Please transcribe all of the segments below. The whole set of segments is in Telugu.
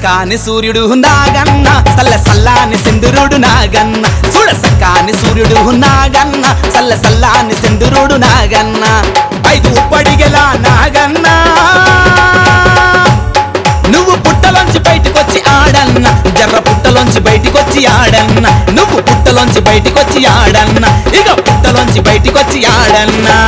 సక్కాని సూర్యుడు నాగన్న సల్ల సల్లాని సింధురుడు నాగన్న చూడ సక్కాని సూర్యుడు నాగన్న సల్ల సల్లాని సింధురుడు నాగన్న ఐదు ఉప్పడిగెలా నాగన్న నువ్వు పుట్టలోంచి బయటికొచ్చి ఆడన్న జర్ర పుట్టలోంచి బయటికొచ్చి ఆడన్న నువ్వు పుట్టలోంచి బయటికొచ్చి ఆడన్న ఇక పుట్టలోంచి బయటికొచ్చి ఆడన్నా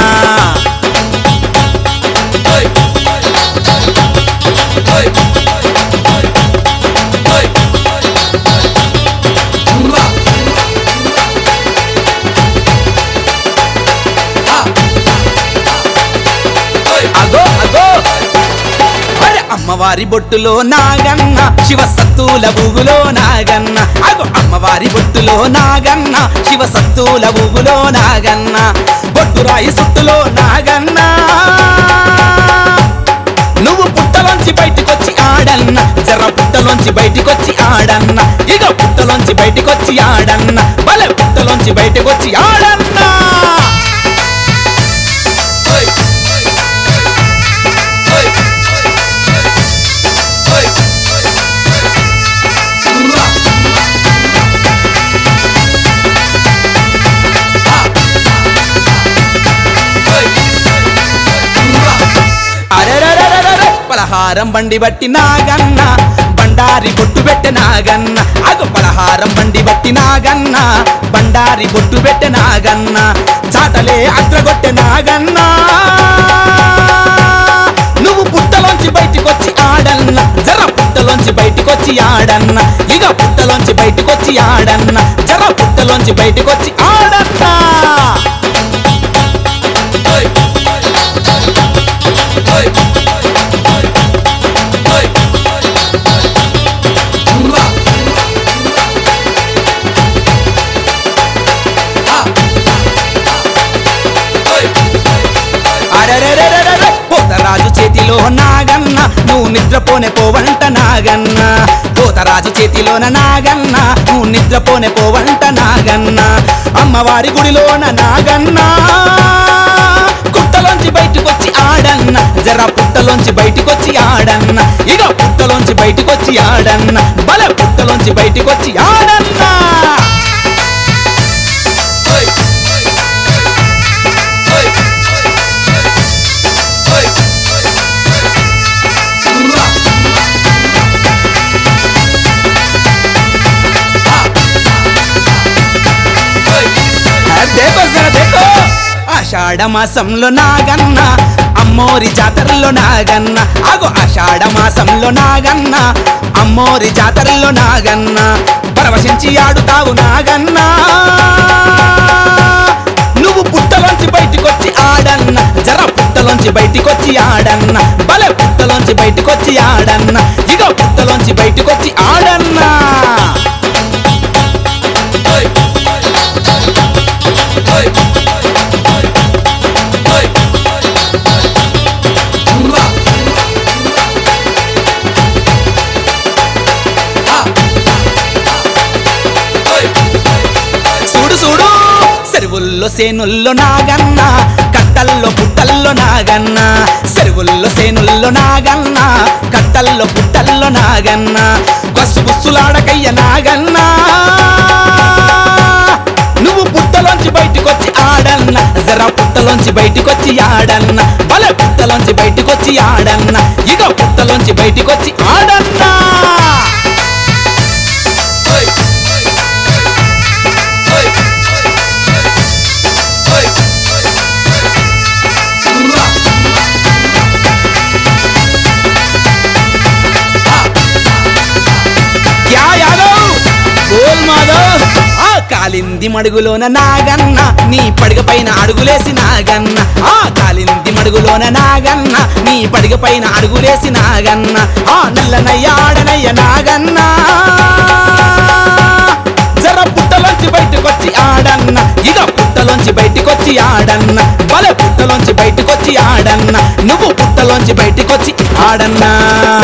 అగో అగో అరే అమ్మవారి బొట్టులో నాగన్న శివ సత్తుల ఊగులో నాగన్న అగో అమ్మవారి బొట్టులో నాగన్న శివ సత్తుల ఊగులో నాగన్న బొట్టు రాయి సుట్టులో నాగన్న నువ్వు పుట్టలోంచి బయటికొచ్చి ఆడన్న జర పుట్టలోంచి బయటికొచ్చి ఆడన్న ఇక పుట్టలోంచి బయటికొచ్చి ఆడన్న భలే పుట్టలోంచి బయటికొచ్చి ఆడన్నా అరెరెరెరెరెరె, పలహారం బండి బట్టి నాగన్న బండారి బొట్టు పెట్టె నాగన్న అగు పలహారం బండి బట్టి నాగన్న బండారి బొట్టు పెట్టె నాగన్న చాటలే అద్రగొట్టె నాగన్న నువ్వు పుట్టలోంచి బయటికొచ్చి ఆడన్న జర పుట్టలోంచి బయటికొచ్చి ఆడన్న ఇక పుట్టలోంచి బయటికొచ్చి ఆడన్న జర పుట్టలోంచి బయటికొచ్చి ఆడన్నా అరెరెరెరెరెరె, పోతరాజు చేతిలో నాగన్న నువ్వు నిద్రపోనే పోవంట నాగన్న పోతరాజు చేతిలోన నాగన్న నువ్వు నిద్రపోనే పోవంట నాగన్న అమ్మవారి గుడిలోన నాగన్న కుట్టలోంచి బయటకొచ్చి ఆడన్న జర పుట్టలోంచి బయటికొచ్చి ఆడన్న ఇక పుట్టలోంచి బయటికొచ్చి ఆడన్న బల పుట్టలోంచి బయటికొచ్చి ఆడన్నా దేకో జర దేకో ఆషాఢ మాసంలో నాగన్న అమ్మోరి జాతరలో నాగన్న అగో ఆషాఢ మాసంలో నాగన్న అమ్మోరి జాతరలో నాగన్న పరవశించి ఆడుతావు నాగన్న నువ్వు పుట్టలోంచి బయటికొచ్చి ఆడన్న జర పుట్టలోంచి బయటికొచ్చి ఆడన్న భలే పుట్టలోంచి బయటికొచ్చి ఆడన్న ఇగో పుట్టలోంచి బయటికొచ్చి ఆడన్నా చూడు చూడు చెరువుల్లో సేనుల్లో నాగన్న కట్టల్లో పుట్టల్లో నాగన్న చెరువుల్లో సేనుల్లో నాగన్న కట్టల్లో పుట్టల్లో నాగన్న బస్సు బుస్సులాడకయ్య నాగన్న నువ్వు పుట్టలోంచి బయటికొచ్చి ఆడన్న జర పుట్టలోంచి బయటికొచ్చి ఆడన్న భలే పుట్టలోంచి బయటికొచ్చి ఆడన్న ఇక పుట్టలోంచి బయటికొచ్చి ఆడన్నా క్యా యాదవ్ బోల్ మాధవ్ ఆ కాలింది మడుగులోన నాగన్న నీ పడగ పైన అడుగులేసి నాగన్న ఆ కాలింది మడుగులోన నాగన్న నీ పడగ పైన అడుగులేసి నాగన్న ఆ నల్లనయ్య ఆడనయ్య నాగన్న జర పుట్టలోంచి బయటకొచ్చి ఆడన్న ఇక పుట్టలోంచి బయటికొచ్చి ఆడన్న భలే పుట్టలోంచి బయటికొచ్చి ఆడన్న నువ్వు పుట్టలోంచి బయటికొచ్చి ఆడన్నా